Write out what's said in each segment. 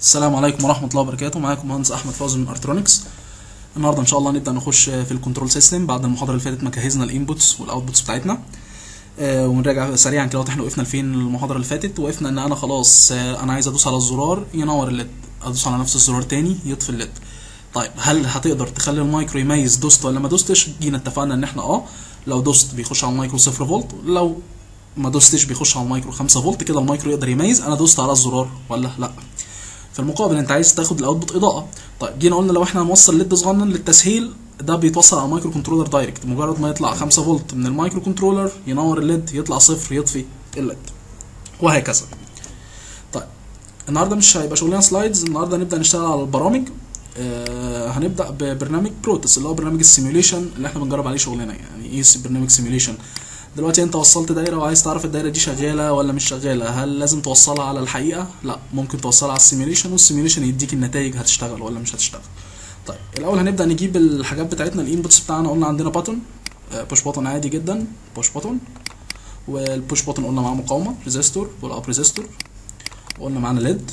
السلام عليكم ورحمة الله وبركاته معاكم مهندس أحمد فوزي من أرترونكس النهاردة إن شاء الله نبدأ نخش في الكنترول سيستم بعد المحاضرة اللي فاتت ما جهزنا الانبوتس والاوتبوتس بتاعتنا آه، ونراجع سريعا كده احنا وقفنا لفين المحاضرة اللي فاتت وقفنا إن أنا خلاص آه، أنا عايز أدوس على الزرار ينور الليد أدوس على نفس الزرار تاني يطفي الليد طيب هل هتقدر تخلي المايكرو يميز دوست ولا ما دوستش جينا اتفقنا ان احنا اه لو دوست بيخش على المايكرو صفر فولت لو ما دوستش بيخش على المايكرو 5 فولت كده المايكرو يقدر يميز انا دوست على الزرار ولا لا في المقابل انت عايز تاخد الاوتبوت اضاءه طيب جينا قلنا لو احنا هنوصل ليد صغنن للتسهيل ده بيتوصل على المايكرو كنترولر دايركت مجرد ما يطلع 5 فولت من المايكرو كنترولر ينور الليد يطلع صفر يطفي الليد وهكذا طيب النهارده مش هيبقى شغلنا سلايدز النهارده هنبدا نشتغل على البرامج آه هنبدا ببرنامج بروتس اللي هو برنامج السيميوليشن اللي احنا بنجرب عليه شغلنا يعني ايه برنامج سيميوليشن دلوقتي انت وصلت دايره وعايز تعرف الدايره دي شغاله ولا مش شغاله هل لازم توصلها على الحقيقه لا ممكن توصلها على السيميوليشن والسيميوليشن يديك النتائج هتشتغل ولا مش هتشتغل طيب الاول هنبدا نجيب الحاجات بتاعتنا الانبوتس بتاعنا قلنا عندنا باتون بوش باتون عادي جدا بوش باتون والبوش باتون قلنا معاه مقاومه ريزيستور والاب ريزيستور وقلنا معانا ليد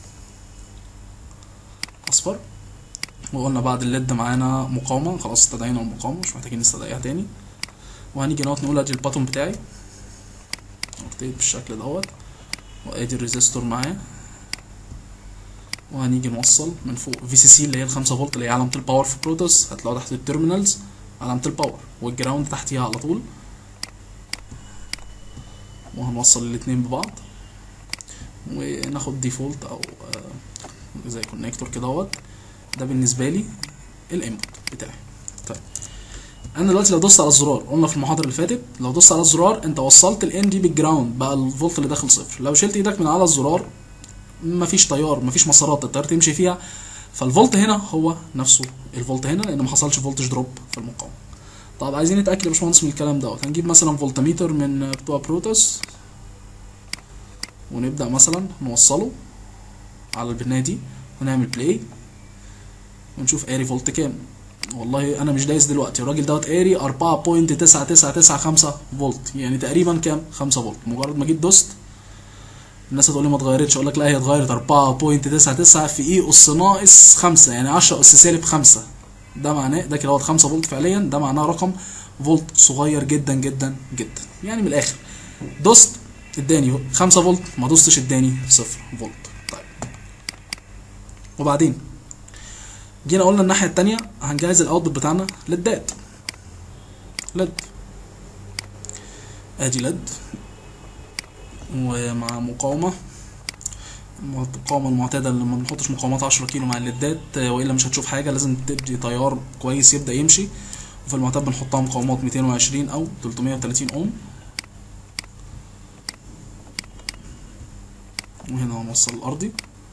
اصفر وقلنا بعد الليد معانا مقاومه خلاص استدعينا المقاومه مش محتاجين نستدعيها تاني وهنيجي نقعد نقول ادي الباتون بتاعي روتيت بالشكل دوت وادي الريزيستور معاه وهنيجي نوصل من فوق في سي سي اللي هي الخمسة فولت اللي هي علامة الباور في بروتوس هتلاقوا تحت التيرمينالز علامة الباور والجراوند تحتيها على طول وهنوصل الاتنين ببعض وناخد ديفولت او آه زي كونكتور كدهوت ده بالنسبة لي الانبوت بتاعي طيب انا دلوقتي لو دوست على الزرار قلنا في المحاضره اللي فاتت لو دوست على الزرار انت وصلت الان دي بالجراوند بقى الفولت اللي داخل صفر لو شلت ايدك من على الزرار مفيش تيار مفيش مسارات التيار تمشي فيها فالفولت هنا هو نفسه الفولت هنا لان ما حصلش فولتج دروب في المقاومه طب عايزين نتاكد يا باشمهندس من الكلام دوت هنجيب مثلا فولتميتر من بتوع بروتوس ونبدا مثلا نوصله على البنايه دي ونعمل بلاي ونشوف قاري فولت كام والله انا مش دايس دلوقتي الراجل دوت قاري 4.9995 فولت يعني تقريبا كام 5 فولت مجرد ما جيت دوست الناس هتقول لي ما اتغيرتش اقول لك لا هي اتغيرت 4.99 في اي اس ناقص 5 يعني 10 اس سالب 5 ده معناه ده كده 5 فولت فعليا ده معناه رقم فولت صغير جدا جدا جدا يعني من الاخر دوست اداني 5 فولت ما دوستش اداني 0 فولت طيب وبعدين جينا قلنا الناحية التانية هنجهز الاوتبوت بتاعنا للدات لد ادي لد ومع مقاومة المقاومة المعتادة اللي ما بنحطش مقاومات عشرة كيلو مع الليدات والا مش هتشوف حاجة لازم تدي تيار كويس يبدأ يمشي وفي المعتاد بنحطها مقاومات ميتين وعشرين او تلتمية وتلاتين اوم وهنا هنوصل الارضي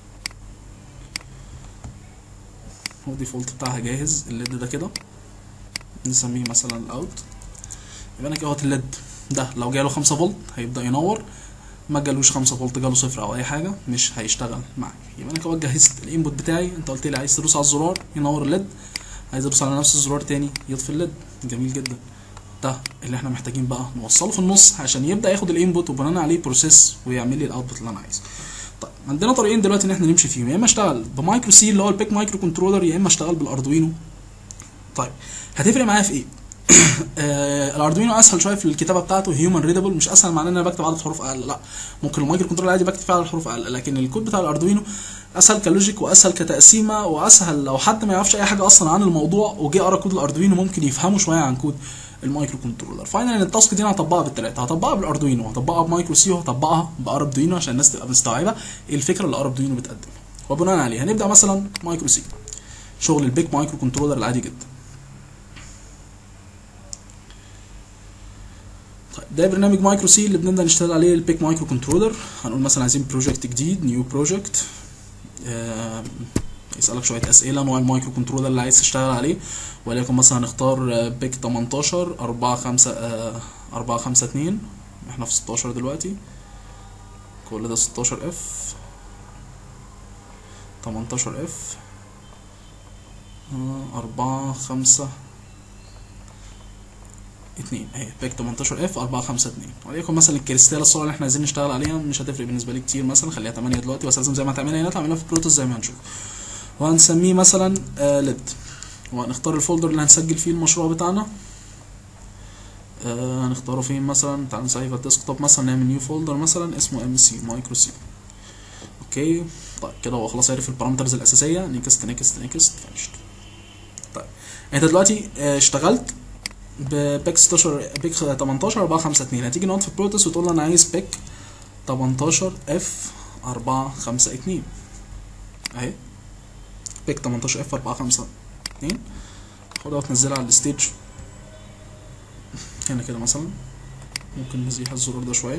والديفولت بتاعها جاهز الليد ده كده نسميه مثلا الاوت يبقى انا كده اهوت الليد ده لو جاله خمسة فولت هيبدا ينور ما جالوش خمسة فولت جاله صفر او اي حاجه مش هيشتغل معاك يبقى انا كده جهزت الانبوت بتاعي انت قلت لي عايز تدوس على الزرار ينور الليد عايز ادوس على نفس الزرار تاني يطفي الليد جميل جدا ده اللي احنا محتاجين بقى نوصله في النص عشان يبدا ياخد الانبوت وبناء عليه بروسيس ويعمل لي الاوتبوت اللي انا عايزه طيب عندنا طريقين دلوقتي ان احنا نمشي فيهم يا اما اشتغل بمايكرو سي اللي هو البيك مايكرو كنترولر يا اما اشتغل بالاردوينو طيب هتفرق معايا في ايه آه الاردوينو اسهل شويه في الكتابه بتاعته هيومن ريدبل مش اسهل معناه ان انا بكتب عدد حروف اقل لا ممكن المايكرو كنترولر عادي بكتب فيه عدد حروف اقل لكن الكود بتاع الاردوينو اسهل كلوجيك واسهل كتقسيمه واسهل لو حد ما يعرفش اي حاجه اصلا عن الموضوع وجه قرا كود الاردوينو ممكن يفهموا شويه عن كود المايكرو كنترولر فاينل التاسك دي انا هطبقها بالثلاثه هطبقها بالاردوينو وهطبقها بمايكرو سي وهطبقها باردوينو عشان الناس تبقى مستوعبه ايه الفكره اللي اردوينو بتقدمها وبناء عليه هنبدا مثلا مايكرو سي شغل البيك مايكرو كنترولر العادي جدا طيب ده برنامج مايكرو سي اللي بنبدا نشتغل عليه البيك مايكرو كنترولر هنقول مثلا عايزين بروجكت جديد نيو بروجكت آه يسألك شوية أسئلة نوع المايكرو كنترولر اللي عايز تشتغل عليه وليكن مثلا هنختار بيك 18 4 5 4 5 2 احنا في 16 دلوقتي كل ده 16 اف 18 اف 4 5 2 اهي بيك 18 اف 4 5 2 وليكن مثلا الكريستاله الصوره اللي احنا عايزين نشتغل عليها مش هتفرق بالنسبه لي كتير مثلا خليها 8 دلوقتي بس لازم زي ما هتعملها هنا تعملها في بروتوس زي ما هنشوف وهنسميه مثلا آه ليد وهنختار الفولدر اللي هنسجل فيه المشروع بتاعنا آه هنختاره فين مثلا تعال نسيف الديسك توب مثلا نعمل نيو فولدر مثلا اسمه ام سي مايكرو سي اوكي طيب كده هو خلاص عرف البارامترز الاساسيه نيكست نيكست نيكست فينيشد طيب انت دلوقتي آه، اشتغلت ببيك 16 بيك 18 4 5 2 هتيجي نقعد في بروتوس وتقول له انا عايز بيك 18 اف 4 5 2 اهي بيك 18 اف 4 5 2 خدها وتنزلها على الستيج هنا كده مثلا ممكن نزيح الزرار ده شويه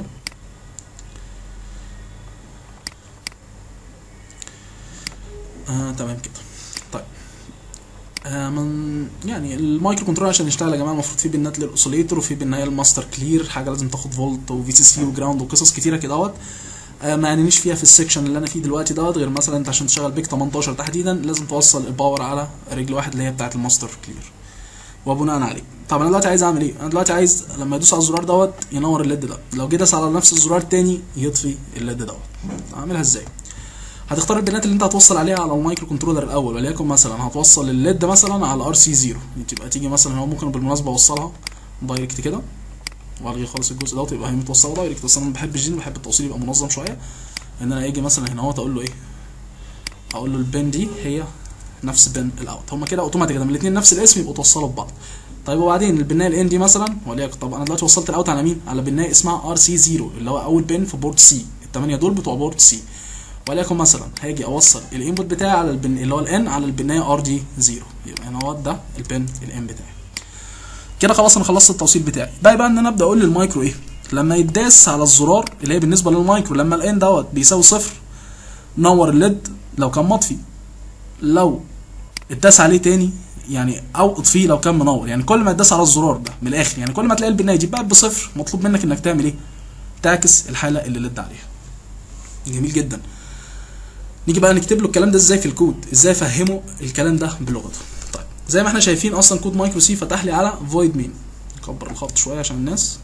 آه تمام كده طيب آه من يعني المايكرو كنترول عشان يشتغل يا جماعه المفروض فيه بنات للاوسيليتور وفي بالنهايه الماستر كلير حاجه لازم تاخد فولت وفي سي سي وجراوند وقصص كتيره كده اهوت آه ما يعنيش فيها في السكشن اللي انا فيه دلوقتي دوت غير مثلا انت عشان تشتغل بيك 18 تحديدا لازم توصل الباور على رجل واحد اللي هي بتاعه الماستر كلير وبناء عليه طب انا دلوقتي عايز اعمل ايه انا دلوقتي عايز لما يدوس على الزرار دوت ينور الليد ده لو جه داس على نفس الزرار تاني يطفي الليد دوت اعملها ازاي هتختار البيانات اللي انت هتوصل عليها على المايكرو كنترولر الاول وليكن مثلا هتوصل الليد مثلا على ار سي 0 تبقى تيجي مثلا هو ممكن بالمناسبه اوصلها دايركت كده والغي خالص الجزء دوت يبقى هي متوصله دايركت بس انا ما بحبش دي بحب التوصيل يبقى منظم شويه ان انا اجي مثلا هنا اهوت اقول له ايه اقول له البن دي هي نفس بن الاوت هما كده اوتوماتيك لما الاثنين نفس الاسم يبقوا توصلوا ببعض طيب وبعدين البنايه الان دي مثلا وليكن طب انا دلوقتي وصلت الاوت على مين على بنايه اسمها ار سي 0 اللي هو اول بن في بورت سي الثمانيه دول بتوع بورت سي وليكن مثلا هاجي اوصل الانبوت بتاعي على البن اللي هو الان على البنايه ار دي 0 يبقى هنا هو ده البن الان بتاعي كده خلاص انا خلصت التوصيل بتاعي باقي بقى ان انا ابدا اقول للمايكرو ايه لما يتداس على الزرار اللي هي بالنسبه للمايكرو لما الان دوت بيساوي صفر نور الليد لو كان مطفي لو اتداس عليه تاني يعني او اطفيه لو كان منور يعني كل ما تداس على الزرار ده من الاخر يعني كل ما تلاقي البنايه دي بقت بصفر مطلوب منك انك تعمل ايه تعكس الحاله اللي لد عليها جميل جدا نيجي بقى نكتب له الكلام ده ازاي في الكود ازاي افهمه الكلام ده بلغته طيب زي ما احنا شايفين اصلا كود مايكرو سي فتح لي على فويد مين نكبر الخط شويه عشان الناس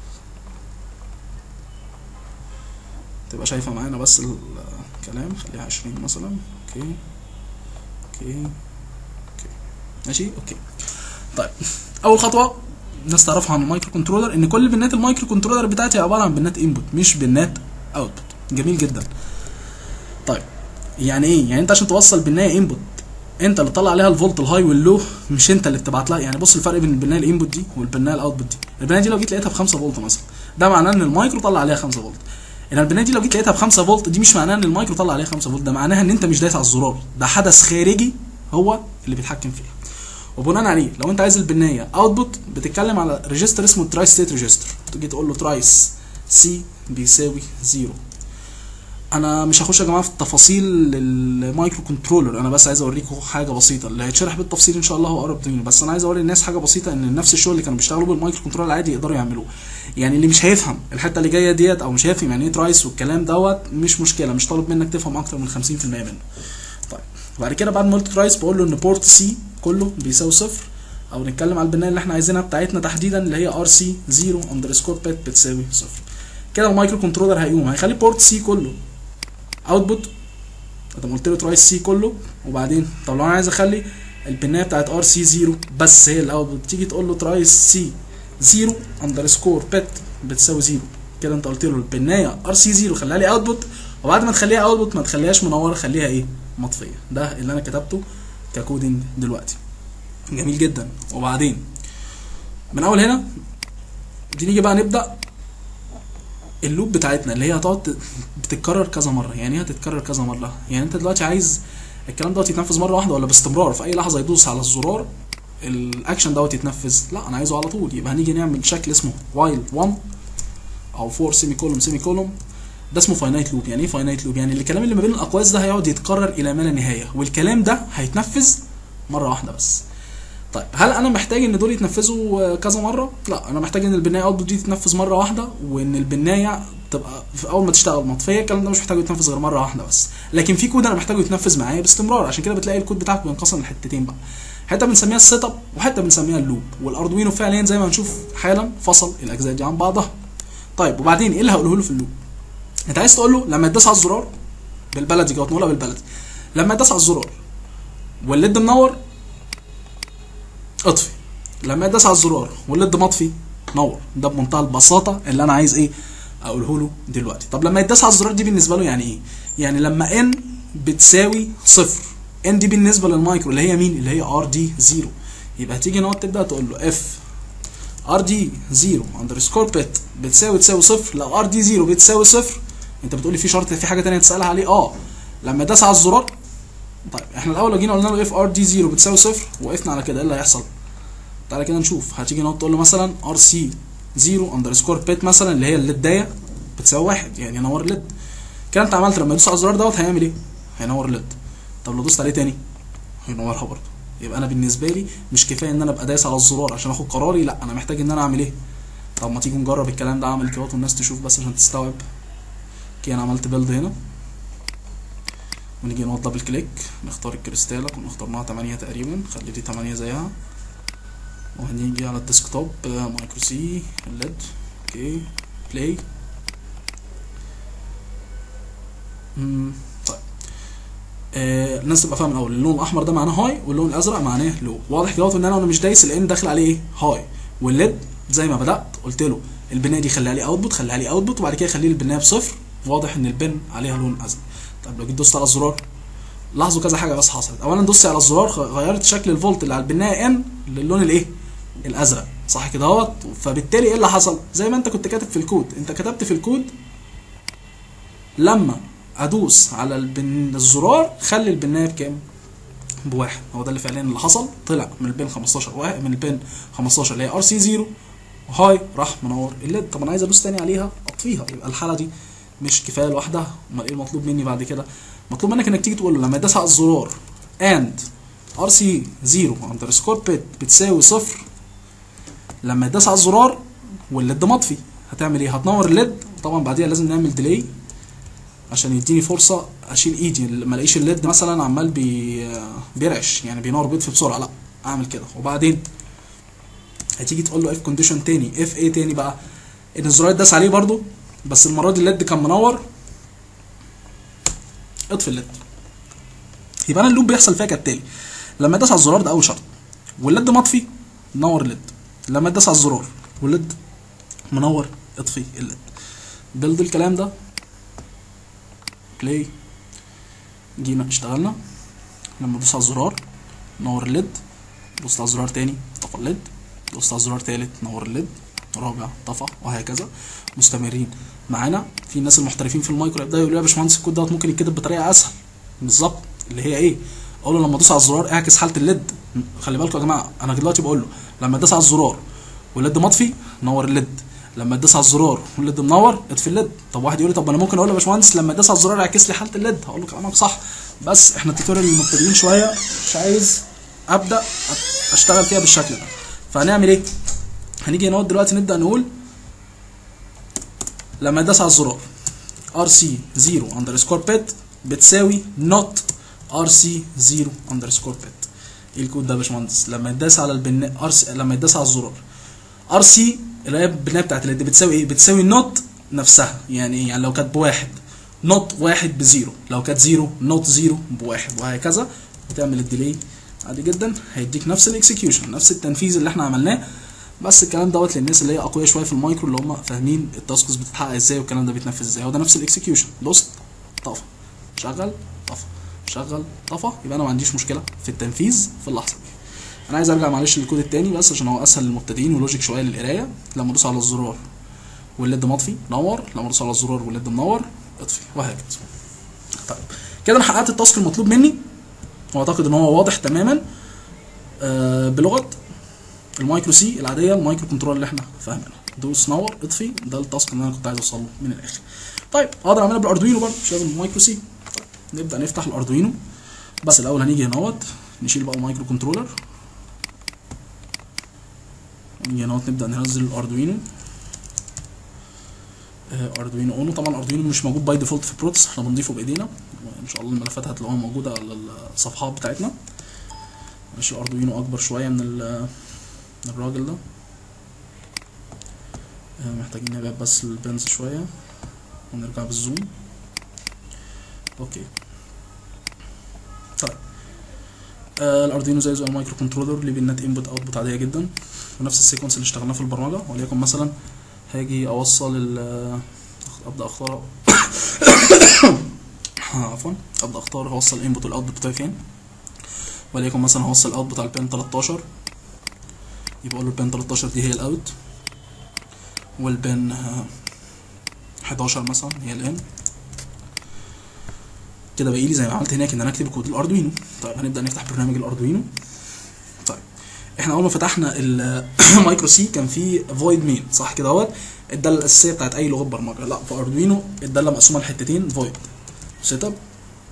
تبقى شايفه معانا بس الكلام خليها 20 مثلا اوكي اوكي اوكي ماشي اوكي طيب اول خطوه الناس تعرفها عن المايكرو كنترولر ان كل بنات المايكرو كنترولر بتاعتي عباره عن بنات انبوت مش بنات اوتبوت جميل جدا طيب يعني ايه يعني انت عشان توصل بنايه انبوت انت اللي تطلع عليها الفولت الهاي واللو مش انت اللي بتبعت لها يعني بص الفرق بين البنايه الانبوت دي والبنايه الاوتبوت دي البنايه دي لو جيت لقيتها ب 5 فولت مثلا ده معناه ان المايكرو طلع عليها 5 فولت ان البنايه دي لو جيت لقيتها ب 5 فولت دي مش معناها ان المايكرو طلع عليها 5 فولت ده معناها ان انت مش دايس على الزرار ده حدث خارجي هو اللي بيتحكم فيها وبناء عليه لو انت عايز البنايه اوتبوت بتتكلم على ريجستر اسمه تراي ستيت ريجستر تيجي تقول له ترايس سي بيساوي زيرو انا مش هخش يا جماعه في التفاصيل المايكرو كنترولر انا بس عايز اوريكم حاجه بسيطه اللي هيتشرح بالتفصيل ان شاء الله هو اقرب مني بس انا عايز اوري الناس حاجه بسيطه ان نفس الشغل اللي كانوا بيشتغلوا بالمايكرو كنترولر العادي يقدروا يعملوه يعني اللي مش هيفهم الحته اللي جايه ديت او مش هيفهم يعني ايه ترايس والكلام دوت مش مشكله مش طالب منك تفهم اكتر من 50% منه طيب وبعد كده بعد ما قلت ترايس بقول له ان بورت سي كله بيساوي صفر او نتكلم على البنايه اللي احنا عايزينها بتاعتنا تحديدا اللي هي ار سي 0 اندرسكور بت بتساوي صفر كده المايكرو كنترولر هيقوم هيخلي بورت سي كله اوتبوت طب قلت له ترايس سي كله وبعدين طب لو انا عايز اخلي البنايه بتاعت ار سي 0 بس هي الاوتبوت تيجي تقول له ترايس سي 0 اندرسكور بت بتساوي 0 كده انت قلت له البنايه ار سي 0 خليها لي اوتبوت وبعد ما تخليها اوتبوت ما تخليهاش منوره خليها ايه مطفيه ده اللي انا كتبته ككودنج دلوقتي جميل جدا وبعدين من اول هنا دي نيجي بقى نبدا اللوب بتاعتنا اللي هي هتقعد بتتكرر كذا مره يعني ايه هتتكرر كذا مره يعني انت دلوقتي عايز الكلام دوت يتنفذ مره واحده ولا باستمرار في اي لحظه يدوس على الزرار الاكشن دوت يتنفذ لا انا عايزه على طول يبقى هنيجي نعمل شكل اسمه وايل 1 او 4 سيمي كولوم سيمي كولوم ده اسمه فاينايت لوب يعني ايه فاينايت لوب يعني الكلام اللي ما بين الاقواس ده هيقعد يتكرر الى ما لا نهايه والكلام ده هيتنفذ مره واحده بس طيب هل انا محتاج ان دول يتنفذوا كذا مره لا انا محتاج ان البنايه اوتبوت دي تتنفذ مره واحده وان البنايه تبقى في اول ما تشتغل مطفيه الكلام ده مش محتاج يتنفذ غير مره واحده بس لكن في كود انا محتاجه يتنفذ معايا باستمرار عشان كده بتلاقي الكود بتاعك بينقسم لحتتين بقى حته بنسميها السيت اب وحته بنسميها اللوب والاردوينو فعليا زي ما هنشوف حالا فصل الاجزاء دي عن بعضها طيب وبعدين ايه اللي هقوله له في اللوب انت عايز تقول له لما تدوس على الزرار بالبلدي كده نقولها بالبلدي لما تدوس على الزرار والليد منور اطفي لما تدوس على الزرار والليد مطفي نور ده بمنتهى البساطه اللي انا عايز ايه اقوله له دلوقتي طب لما يدوس على الزرار دي بالنسبه له يعني ايه يعني لما ان بتساوي صفر ان دي بالنسبه للمايكرو اللي هي مين اللي هي ار دي 0 يبقى هتيجي نقعد تبدا تقول له اف ار دي 0 اندرسكور بت بتساوي تساوي صفر لو ار دي 0 بتساوي صفر انت بتقول لي في شرط في حاجه ثانيه تسالها عليه اه لما داس على الزرار طيب احنا الاول لو جينا قلنا له اف ار دي 0 بتساوي صفر وقفنا على كده ايه اللي هيحصل تعالى كده نشوف هتيجي نقعد تقول له مثلا ار سي 0 اندرسكور بت مثلا اللي هي الليدايه بتساوي واحد يعني ينور الليد كده انت عملت لما يدوس على الزرار دوت هيعمل ايه؟ هينور الليد طب لو دوست عليه تاني هينورها برضه يبقى انا بالنسبه لي مش كفايه ان انا ابقى دايس على الزرار عشان اخد قراري لا انا محتاج ان انا اعمل ايه؟ طب ما تيجي نجرب الكلام ده اعمل كده والناس تشوف بس عشان تستوعب اوكي انا عملت بيلد هنا ونيجي نقعد دبل كليك نختار الكريستالة كنا اخترناها 8 تقريبا خلي دي 8 زيها وهنيجي على الديسكتوب مايكرو سي الليد اوكي بلاي طيب آه الناس تبقى فاهمه الاول اللون الاحمر ده معناه هاي واللون الازرق معناه لو واضح كده ان انا وانا مش دايس الان داخل عليه ايه هاي والليد زي ما بدات قلت له البنايه دي خليها لي اوتبوت خليها لي اوتبوت وبعد كده خلي لي البنايه بصفر واضح ان البن عليها لون ازرق طب لو جيت دوست على الزرار لاحظوا كذا حاجه بس حصلت اولا دوست على الزرار غيرت شكل الفولت اللي على البنايه ان للون الايه الازرق صح كده اهوت فبالتالي ايه اللي حصل زي ما انت كنت كاتب في الكود انت كتبت في الكود لما ادوس على البن الزرار خلي البنايه بكام بواحد هو ده اللي فعليا اللي حصل طلع من البن 15 واحد من البن 15 اللي هي ار سي 0 هاي راح منور الليد طب انا عايز ادوس تاني عليها اطفيها يبقى الحاله دي مش كفايه لوحدها امال ايه المطلوب مني بعد كده مطلوب منك انك تيجي تقول له لما تدوس على الزرار اند ار سي 0 اندرسكور بت بتساوي صفر لما تدوس على الزرار والليد مطفي هتعمل ايه هتنور الليد طبعا بعديها لازم نعمل ديلي عشان يديني فرصه اشيل ايدي ما الاقيش الليد مثلا عمال بي بيرعش يعني بينور بيطفي بسرعه لا اعمل كده وبعدين هتيجي تقول له اف كونديشن تاني اف ايه تاني بقى ان الزرار اتداس عليه برضو بس المره دي الليد كان منور اطفي الليد يبقى انا اللوب بيحصل فيها كالتالي لما ادوس على الزرار ده اول شرط والليد مطفي نور الليد لما ادوس على الزرار والليد منور اطفي الليد بيلد الكلام ده بلاي جينا اشتغلنا لما ادوس على الزرار نور الليد دوست على الزرار تاني طفى الليد دوست على الزرار تالت نور الليد رابع طفى وهكذا مستمرين معانا في الناس المحترفين في المايكرو يبداوا يقولوا يا باشمهندس الكود دوت ممكن يتكتب بطريقه اسهل بالظبط اللي هي ايه اقول له لما ادوس على الزرار اعكس حاله الليد خلي بالكم يا جماعه انا دلوقتي بقول له لما ادوس على الزرار والليد مطفي نور الليد لما ادوس على الزرار والليد منور اطفي الليد طب واحد يقول لي طب انا ممكن اقول له يا باشمهندس لما ادوس على الزرار اعكس لي حاله الليد هقول له كلامك صح بس احنا التوتوريال المبتدئين شويه مش عايز ابدا اشتغل فيها بالشكل ده فهنعمل ايه هنيجي نقعد دلوقتي نبدا نقول لما ادوس على الزرار ار سي 0 اندرسكور بت بتساوي نوت ار سي 0 اندرسكور بت ايه الكود ده يا باشمهندس لما يداس على البناء ار سي لما يداس على الزرار ار سي اللي هي البنايه بتاعت الليد بتساوي ايه بتساوي نوت نفسها يعني ايه يعني لو كانت بواحد نوت واحد بزيرو لو كانت زيرو نوت زيرو بواحد وهكذا وتعمل الديلي عادي جدا هيديك نفس الاكسكيوشن نفس التنفيذ اللي احنا عملناه بس الكلام دوت للناس اللي هي اقوياء شويه في المايكرو اللي هم فاهمين التاسكس بتتحقق ازاي والكلام ده بيتنفذ ازاي هو ده نفس الاكسكيوشن دوست طفى شغل طفى شغل طفى يبقى انا ما عنديش مشكله في التنفيذ في اللحظه دي انا عايز ارجع معلش للكود التاني بس عشان هو اسهل للمبتدئين ولوجيك شويه للقرايه لما ادوس على الزرار والليد مطفي نور لما ادوس على الزرار والليد منور اطفي وهكذا طيب كده انا حققت التاسك المطلوب مني واعتقد ان هو واضح تماما آه بلغه المايكرو سي العاديه المايكرو كنترول اللي احنا فاهمينها دوس نور اطفي ده التاسك اللي انا كنت عايز اوصل له من الاخر طيب اقدر اعملها بالاردوينو برضه مش لازم المايكرو سي طيب. نبدا نفتح الاردوينو بس الاول هنيجي هنا اهوت نشيل بقى المايكرو كنترولر ونيجي هنا اهوت نبدا ننزل الاردوينو آه، اردوينو اونو طبعا اردوينو مش موجود باي ديفولت في بروتس احنا بنضيفه بايدينا ان شاء الله الملفات هتلاقوها موجوده على الصفحات بتاعتنا ماشي اردوينو اكبر شويه من ال- من الراجل ده آه، محتاجين نبعد بس البنز شويه ونرجع بالزوم اوكي طيب آه الاردوينو زي زي المايكرو كنترولر اللي بالنت انبوت اوتبوت عاديه جدا ونفس السيكونس اللي اشتغلناه في البرمجه وليكن مثلا هاجي اوصل ال ابدا اختار عفوا ابدا اختار هوصل الانبوت والاوتبوت بتاعي فين وليكن مثلا هوصل الاوتبوت على البين 13 يبقى اقول له البين 13 دي هي الاوت والبين آه، 11 مثلا هي الان كده باقي لي زي ما عملت هناك ان انا اكتب كود الاردوينو طيب هنبدا نفتح برنامج الاردوينو طيب احنا اول ما فتحنا المايكرو سي كان في فويد مين صح كده اهوت الداله الاساسيه بتاعت اي لغه برمجه لا في اردوينو الداله مقسومه لحتتين فويد سيت اب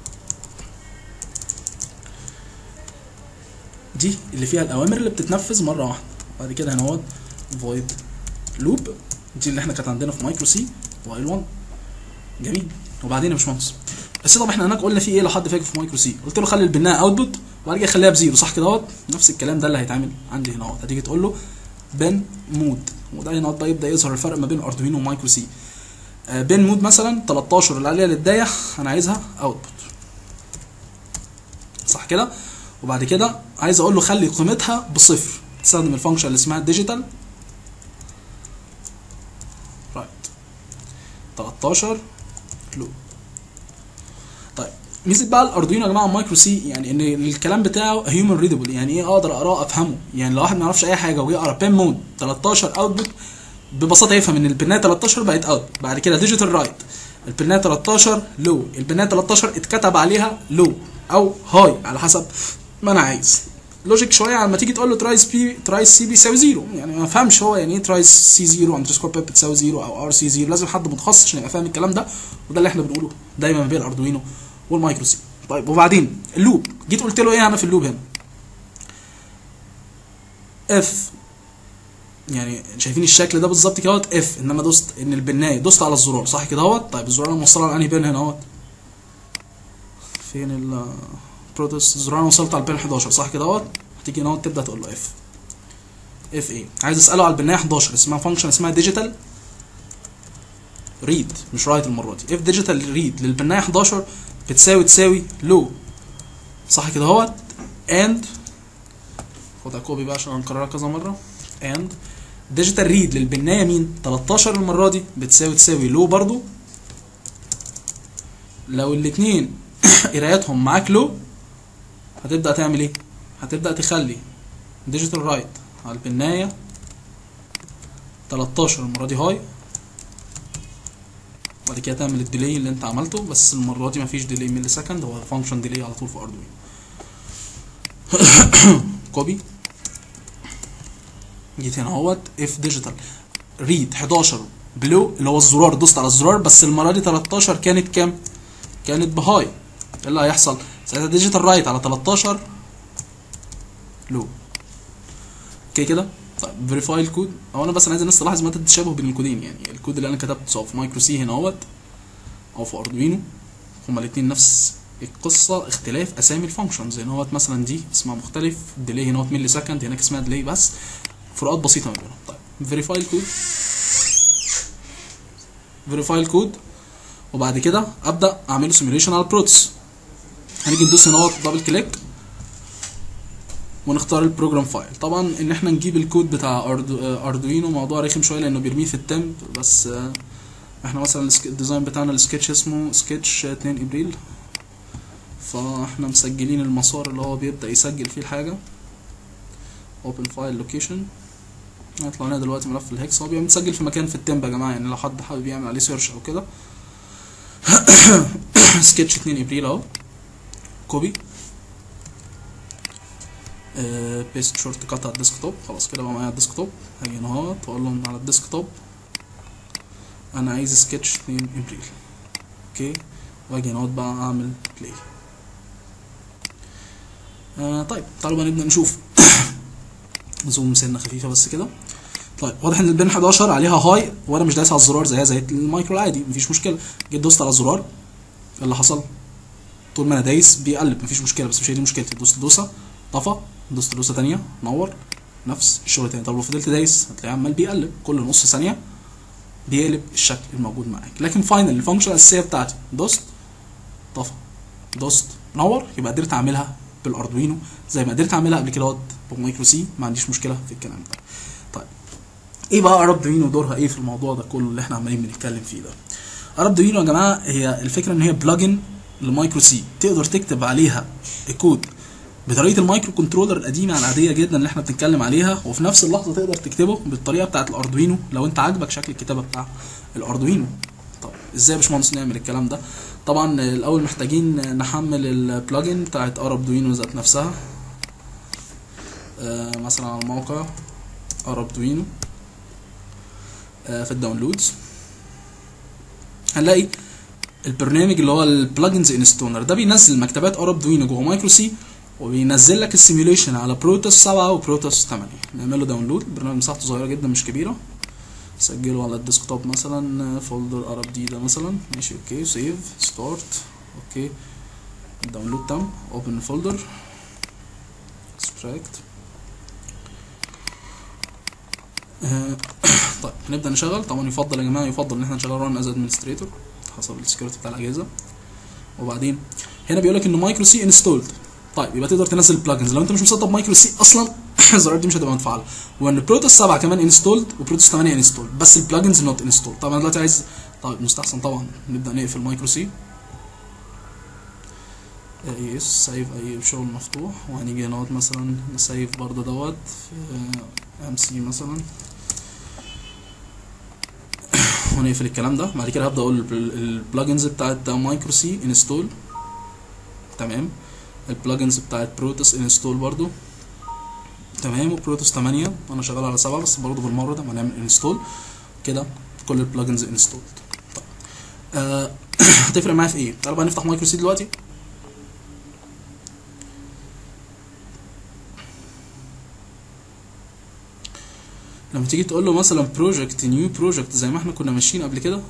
دي اللي فيها الاوامر اللي بتتنفذ مره واحده بعد كده هنا اهوت فويد لوب دي اللي احنا كانت عندنا في مايكرو سي وايل 1 جميل وبعدين يا باشمهندس بس طب احنا هناك قلنا في ايه لو حد فاكر في مايكرو سي قلت له خلي البناء اوتبوت وبعد كده خليها بزيرو صح كده اهوت نفس الكلام ده اللي هيتعمل عندي هنا اهوت هتيجي تقول له بن مود وده هنا بقى يبدا يظهر الفرق ما بين اردوينو ومايكرو سي آه، بن مود مثلا 13 اللي عليها للدايه انا عايزها اوتبوت صح كده وبعد كده عايز اقول له خلي قيمتها بصفر تستخدم الفانكشن اللي اسمها ديجيتال رايت 13 لو طيب ميزه بقى الاردوينو يا جماعه مايكرو سي يعني ان الكلام بتاعه هيومن ريدبل يعني ايه اقدر اقراه افهمه يعني لو واحد ما يعرفش اي حاجه ويقرا بين مود 13 اوتبوت ببساطه يفهم ان البنايه 13 بقت اوت بعد كده ديجيتال رايت البنايه 13 لو البنايه 13 اتكتب عليها لو او هاي على حسب ما انا عايز لوجيك شويه على ما تيجي تقول له ترايس بي ترايس سي بيساوي زيرو يعني ما فهمش هو يعني ايه ترايس سي زيرو اندرسكور بيب بتساوي زيرو او ار سي زيرو لازم حد متخصص عشان يبقى فاهم الكلام ده وده اللي احنا بنقوله دايما ما بين الاردوينو والمايكرو سي طيب وبعدين اللوب جيت قلت له ايه انا في اللوب هنا اف يعني شايفين الشكل ده بالظبط كده اهوت اف انما دوست ان البنايه دوست على الزرار صح كده اهوت طيب الزرار انا موصله على انهي بين هنا اهوت فين ال بروتوس الزرار انا وصلت على البين 11 صح كده اهوت هتيجي هنا اهوت تبدا تقول له اف اف ايه عايز اساله على البنايه 11 اسمها فانكشن اسمها ديجيتال ريد مش رايت المره دي اف ديجيتال ريد للبنايه 11 بتساوي تساوي لو صح كده اهوت اند خدها كوبي بقى عشان هنكررها كذا مره اند ديجيتال ريد للبنايه مين 13 المره دي بتساوي تساوي لو برضو لو الاتنين قراياتهم معاك لو هتبدا تعمل ايه هتبدا تخلي ديجيتال رايت على البنايه 13 المره دي هاي بعد كده تعمل الديلي اللي انت عملته بس المره دي مفيش ديلي ملي سكند هو فانكشن ديلي على طول في اردوينو كوبي جيت هنا اهوت اف ديجيتال ريد 11 بلو اللي هو الزرار دوست على الزرار بس المره دي 13 كانت كام؟ كانت بهاي ايه اللي هيحصل؟ ساعتها ديجيتال رايت على 13 لو اوكي كده؟ طيب فيريفاي الكود هو انا بس انا عايز الناس تلاحظ مدى التشابه بين الكودين يعني الكود اللي انا كتبته سواء في مايكرو سي هنا اهوت او في اردوينو هما الاثنين نفس القصه اختلاف اسامي الفانكشنز هنا اهوت مثلا دي اسمها مختلف ديلي هنا اهوت ملي سكند هناك اسمها ديلي بس فروقات بسيطه ما بينهم طيب فيريفاي الكود فيريفاي الكود وبعد كده ابدا اعمل له سيميوليشن على البروتس هنيجي ندوس هنا اهوت دبل كليك ونختار البروجرام فايل طبعا ان احنا نجيب الكود بتاع أردو اردوينو موضوع رخم شويه لانه بيرميه في التمب بس آه، احنا مثلا السك- الديزاين بتاعنا السكتش اسمه سكتش 2 ابريل فاحنا مسجلين المسار اللي هو بيبدا يسجل فيه الحاجه open file location هيطلع لنا دلوقتي ملف الهكس هو بيبقى متسجل في مكان في التمب يا جماعه يعني لو حد حابب يعمل عليه سيرش او كده سكتش 2 ابريل اهو كوبي بيست شورت كات على الديسكتوب خلاص كده بقى معايا على الديسكتوب هاجي هنا اهوت واقول لهم على الديسكتوب انا عايز سكتش 2 ابريل اوكي واجي هنا اهوت بقى اعمل بلاي آه طيب تعالوا بقى نبدا نشوف زوم سنه خفيفه بس كده طيب واضح ان البن 11 عليها هاي وانا مش دايس على الزرار زيها زي المايكرو العادي مفيش مشكله جيت دوست على الزرار ايه اللي حصل طول ما انا دايس بيقلب مفيش مشكله بس مش هي دي مشكلتي دوست دوسه طفى دوست دوسه تانية نور نفس الشغل تاني طب لو فضلت دايس هتلاقيه عمال بيقلب كل نص ثانيه بيقلب الشكل الموجود معاك لكن فاينل الفانكشن الاساسيه بتاعتي دوست طفى دوست نور يبقى قدرت اعملها بالاردوينو زي ما قدرت اعملها قبل كده بمايكرو سي ما عنديش مشكله في الكلام ده طيب ايه بقى اردوينو دورها ايه في الموضوع ده كله اللي احنا عمالين بنتكلم فيه ده اردوينو يا جماعه هي الفكره ان هي بلجن لمايكرو سي تقدر تكتب عليها الكود بطريقه المايكرو كنترولر القديمه العاديه جدا اللي احنا بنتكلم عليها وفي نفس اللحظه تقدر تكتبه بالطريقه بتاعه الاردوينو لو انت عاجبك شكل الكتابه بتاع الاردوينو طب ازاي يا باشمهندس نعمل الكلام ده طبعا الاول محتاجين نحمل البلجن بتاعه اردوينو ذات نفسها آه مثلا على الموقع اردوينو آه في الداونلودز هنلاقي البرنامج اللي هو البلجنز انستولر ده بينزل مكتبات اردوينو جوه مايكرو سي وبينزل لك السيميوليشن على بروتوس 7 وبروتوس 8 نعمل له داونلود البرنامج مساحته صغيره جدا مش كبيره سجله على الديسكتوب مثلا فولدر ار دي ده مثلا ماشي اوكي سيف ستارت اوكي الداونلود تم اوبن الفولدر اكستراكت طيب هنبدا نشغل طبعا يفضل يا جماعه يفضل ان احنا نشغل ران از ادمنستريتور حسب السكيورتي بتاع الاجهزه وبعدين هنا بيقول لك ان مايكرو سي انستولد طيب يبقى تقدر تنزل البلجنز لو انت مش مسطب مايكرو سي اصلا الزرار دي مش هتبقى متفعله وان بروتوس 7 كمان انستولد وبروتوس 8 انستولد بس البلجنز نوت انستولد طبعا دلوقتي عايز طيب مستحسن طبعا نبدا نقفل مايكرو سي يس سيف اي شغل مفتوح وهنيجي هنا مثلا نسيف برضه دوت ام سي مثلا ونقفل الكلام ده بعد كده هبدا اقول البلجنز بتاعت مايكرو سي انستول تمام البلجنز بتاعت بروتوس انستول برضو تمام وبروتوس 8 انا شغال على 7 بس برضو بالمره ده هنعمل انستول كده كل البلجنز انستول طيب آه هتفرق معايا في ايه تعالوا بقى نفتح مايكرو سي دلوقتي لما تيجي تقول له مثلا بروجكت نيو بروجكت زي ما احنا كنا ماشيين قبل كده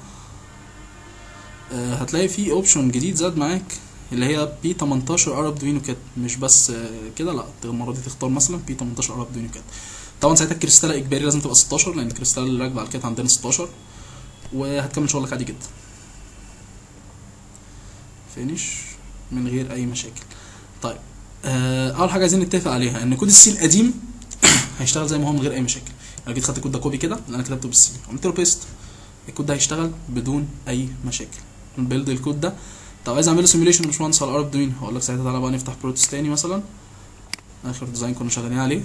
آه هتلاقي في اوبشن جديد زاد معاك اللي هي بي 18 ارب دوينو كات مش بس آه كده لا المره دي تختار مثلا بي 18 ارب دوينو كات طبعا ساعتها الكريستاله اجباري لازم تبقى 16 لان الكريستاله اللي راكبه على الكات عندنا 16 وهتكمل شغلك عادي جدا فينيش من غير اي مشاكل طيب آه اول حاجه عايزين نتفق عليها ان كود السي القديم هيشتغل زي ما هو من غير اي مشاكل انا جيت خدت الكود ده كوبي كده اللي انا كتبته بالسي عملت له بيست الكود ده هيشتغل بدون اي مشاكل نبيلد الكود ده طب عايز اعمل له سيميوليشن مش مهندس على الارب دوين هقول لك ساعتها تعالى بقى نفتح بروتوس تاني مثلا اخر ديزاين كنا شغالين عليه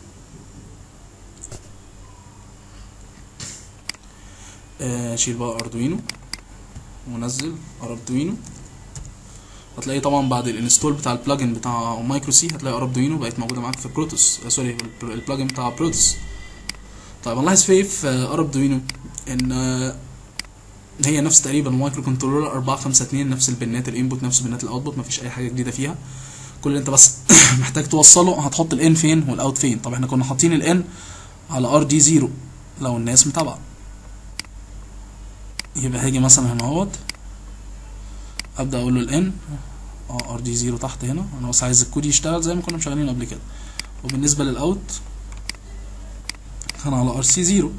آه شيل بقى اردوينو ونزل اردوينو هتلاقي طبعا بعد الانستول بتاع البلجن بتاع مايكرو سي هتلاقي اردوينو بقت موجوده معاك في بروتوس آه سوري البلجن بتاع بروتوس طيب نلاحظ في في اردوينو ان هي نفس تقريبا مايكرو كنترولر 452 نفس البنات الانبوت نفس بنات الاوتبوت مفيش اي حاجه جديده فيها كل اللي انت بس محتاج توصله هتحط الان فين والاوت فين طب احنا كنا حاطين الان على ار دي 0 لو الناس متابعه يبقى هاجي مثلا هنا اهوت ابدا اقول له الان اه ار دي 0 تحت هنا انا بس عايز الكود يشتغل زي ما كنا شغالين قبل كده وبالنسبه للاوت انا على ار سي 0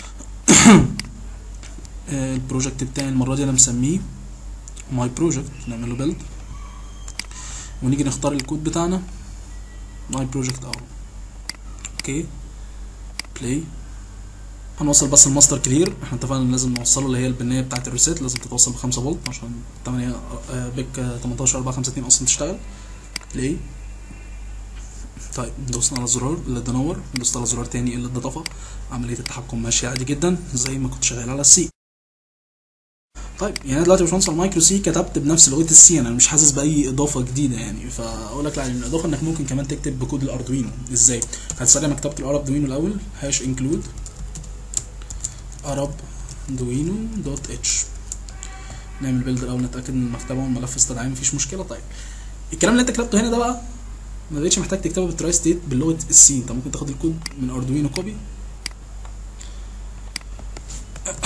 البروجكت بتاعي المره دي انا مسميه ماي بروجكت نعمل له بيلد ونيجي نختار الكود بتاعنا ماي بروجكت اهو اوكي بلاي هنوصل بس الماستر كلير احنا اتفقنا لازم نوصله اللي هي البنيه بتاعه الريسيت لازم تتوصل ب 5 فولت عشان 8 بيك 18 465 اصلا تشتغل بلاي طيب دوسنا على زرار اللي ده نور دوسنا على زرار تاني اللي ده طفى عمليه التحكم ماشيه عادي جدا زي ما كنت شغال على السي طيب يعني انا دلوقتي يا باشمهندس على المايكرو سي كتبت بنفس لغه السي انا مش حاسس باي اضافه جديده يعني فاقول لك لا يعني الاضافه انك ممكن كمان تكتب بكود الاردوينو ازاي هتستخدم مكتبه الاردوينو الاول هاش انكلود arabduino دوت اتش نعمل بيلد الاول نتاكد ان المكتبه والملف استدعاه مفيش مشكله طيب الكلام اللي انت كتبته هنا ده بقى ما بقتش محتاج تكتبه بالتراي ستيت بلغه السي انت ممكن تاخد الكود من اردوينو كوبي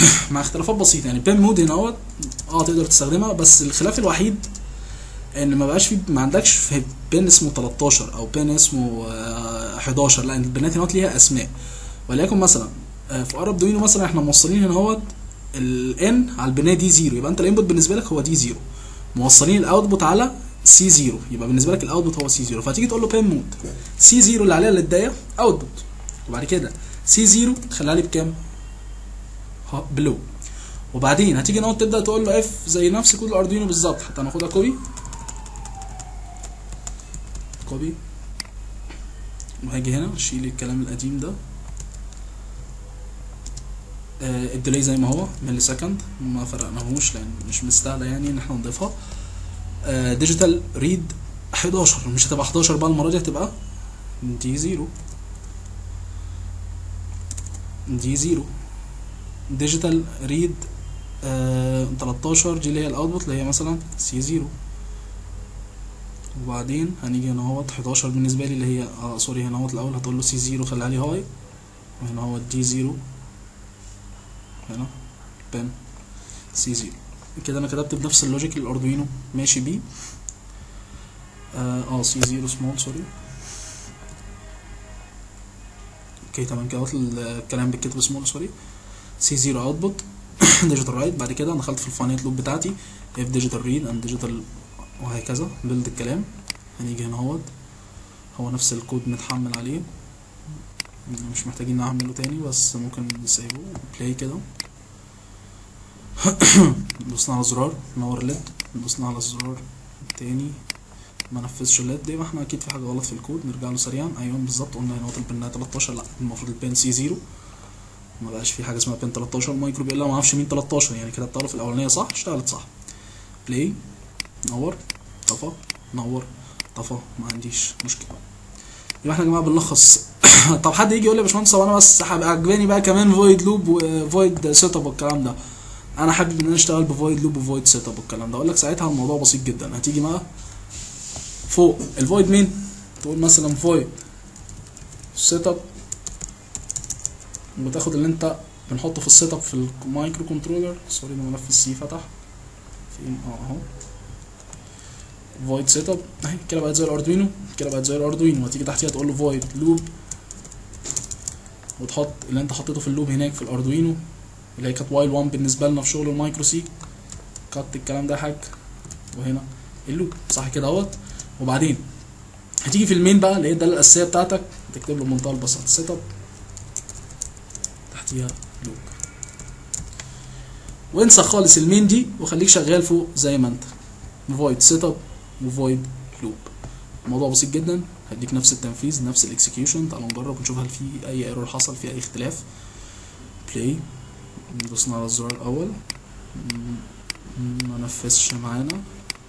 مع اختلافات بسيطه يعني بين مود هنا اهوت اه تقدر تستخدمها بس الخلاف الوحيد ان ما بقاش في ما عندكش في بين اسمه 13 او بين اسمه آه 11 لا البنات هنا ليها اسماء وليكن مثلا آه في اقرب دوينو مثلا احنا موصلين هنا اهوت الان على البنايه دي زيرو يبقى انت الانبوت بالنسبه لك هو دي زيرو موصلين الاوتبوت على سي زيرو يبقى بالنسبه لك الاوتبوت هو سي زيرو فتيجي تقول له بين مود سي زيرو اللي عليها الدايه اوتبوت وبعد كده سي زيرو تخليها لي بكام؟ ها بلو وبعدين هتيجي نقعد تبدا تقول له اف زي نفس كود الاردوينو بالظبط حتى هناخدها كوبي كوبي وهاجي هنا اشيل الكلام القديم ده آه الديلي زي ما هو ملي سكند ما فرقناهوش لان مش مستاهله يعني ان احنا نضيفها آه ديجيتال ريد 11 مش هتبقى 11 بقى المره دي هتبقى دي زيرو دي زيرو ديجيتال ريد آه 13 دي اللي هي الاوتبوت اللي هي مثلا سي زيرو وبعدين هنيجي هنا اهوت 11 بالنسبه لي اللي هي اه سوري هنا اهوت الاول هتقول له سي زيرو خليها لي هاي وهنا اهوت دي زيرو هنا بن سي زيرو كده انا كتبت بنفس اللوجيك الاردوينو ماشي بيه اه, آه سي زيرو سمول سوري اوكي تمام كده الكلام بيتكتب سمول سوري سي زيرو اوتبوت ديجيتال رايت بعد كده دخلت في الفاينيت لوب بتاعتي اف ديجيتال ريد اند ديجيتال وهكذا بيلد الكلام هنيجي هنا اهوت هو نفس الكود متحمل عليه مش محتاجين نعمله تاني بس ممكن نسيبه بلاي كده دوسنا على زرار نور ليد دوسنا على الزرار تاني ما نفذش الليد يبقى احنا اكيد في حاجه غلط في الكود نرجع له سريعا ايوه بالظبط قلنا هنا البنايه 13 لا المفروض البين سي 0 ما بقاش في حاجه اسمها بين 13 المايكرو بيقول لها ما اعرفش مين 13 يعني كده التعرف الاولانيه صح اشتغلت صح بلاي نور طفى نور طفى ما عنديش مشكله يبقى احنا يا جماعه بنلخص طب حد يجي يقول لي يا باشمهندس طب انا بس عجباني بقى كمان فويد لوب وفويد سيت اب والكلام ده انا حابب ان انا اشتغل بفويد لوب وفويد سيت اب والكلام ده اقول لك ساعتها الموضوع بسيط جدا هتيجي بقى فوق الفويد مين تقول مثلا فويد سيت اب وتاخد اللي انت بنحطه في السيت اب في المايكرو كنترولر سوري ده ملف السي فتح فين اه اهو فويد سيت اب اهي كده بقت زي الاردوينو كده بقت زي الاردوينو وتيجي تحتيها تقول له فويد لوب وتحط اللي انت حطيته في اللوب هناك في الاردوينو اللي هي كانت وايل 1 بالنسبه لنا في شغل المايكرو سي كات الكلام ده يا حاج وهنا اللوب صح كده اهوت وبعدين هتيجي في المين بقى اللي هي الداله الاساسيه بتاعتك تكتب له بمنتهى البساطه سيت اب تحتيها لوب وانسى خالص المين دي وخليك شغال فوق زي ما انت فويد سيت اب وفويد لوب الموضوع بسيط جدا هديك نفس التنفيذ نفس الاكسكيوشن تعالوا نجرب ونشوف هل في اي ايرور حصل في اي اختلاف بلاي دوسنا على الزرار الاول ما نفذش معانا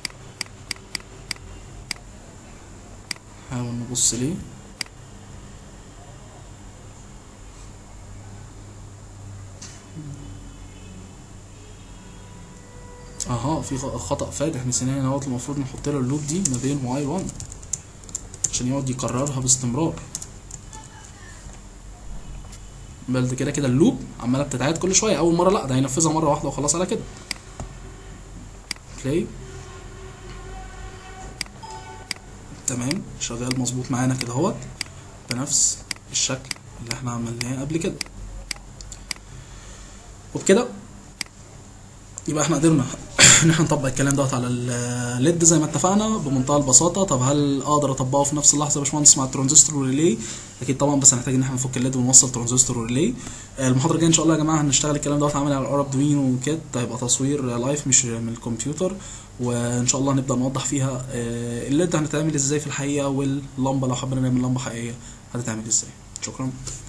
حاول نبص ليه اها في خطأ فادح نسينا هنا اهوت المفروض نحط له اللوب دي ما بين واي 1 عشان يقعد يكررها باستمرار بل ده كده كده اللوب عماله بتتعاد كل شويه اول مره لا ده هينفذها مره واحده وخلاص على كده بلاي تمام شغال مظبوط معانا كده اهوت بنفس الشكل اللي احنا عملناه قبل كده وبكده يبقى احنا قدرنا ان احنا نطبق الكلام دوت على الليد زي ما اتفقنا بمنتهى البساطه طب هل اقدر اطبقه في نفس اللحظه يا باشمهندس مع الترانزستور والريلي اكيد طبعا بس هنحتاج ان احنا نفك الليد ونوصل ترانزستور وريلي المحاضره الجايه ان شاء الله يا جماعه هنشتغل الكلام دوت عملي على الارب دوين وكده هيبقى تصوير لايف مش من الكمبيوتر وان شاء الله نبدا نوضح فيها الليد هنتعمل ازاي في الحقيقه واللمبه لو حبينا نعمل لمبه حقيقيه هتتعمل ازاي شكرا